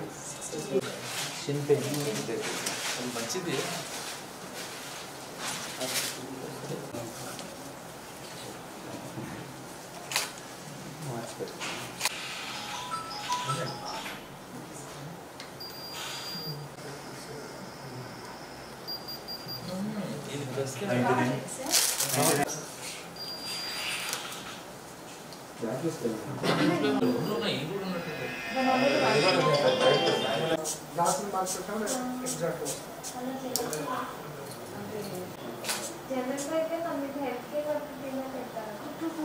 మంచిది ఇది బెస్ట్ రెండు ఉన్నాయి ఇవి కూడా ఉన్నట్టు లాస్ట్ మార్క్స్ ఎగ్జాక్ట్ జనరల్ అయితే మనకి హెల్త్ కేర్ వర్క్ కింద పెట్టారు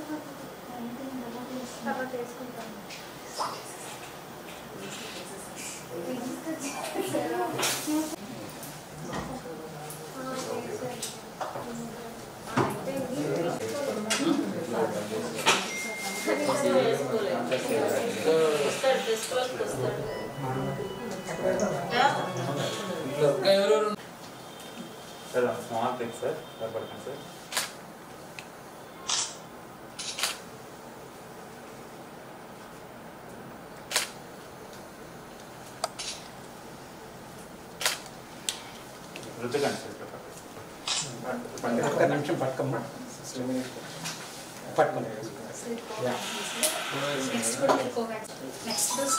తర్వాత వేసుకుంటాం ఇంకా ఎవరెవరు సార్ స్మాల్ థింగ్ సార్ భయపడకండి సార్ రుద్దకండి సార్ ఇక్కడ ఒక్క నిమిషం పట్టుకోమ్మా పట్టుకోండి నెక్స్ట్ కూడా మీరు కోవాక్స్ నెక్స్ట్ డోస్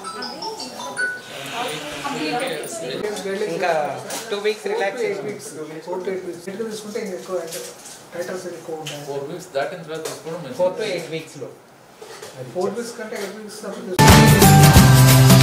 కంప్లీట్ ఇంకా two weeks relax eight weeks four to eight weeks ఎట్లా తీసుకుంటే ఇంకా ఎక్కువ అంటే టైటల్స్ ఎక్కువ ఉంటాయి ఫోర్ వీక్స్ దాటిన తర్వాత తీసుకోవడం మంచిది. ఫోర్ టు ఎయిట్ వీక్స్లో ఫోర్ వీక్స్ కంటే ఎయిట్ వీక్స్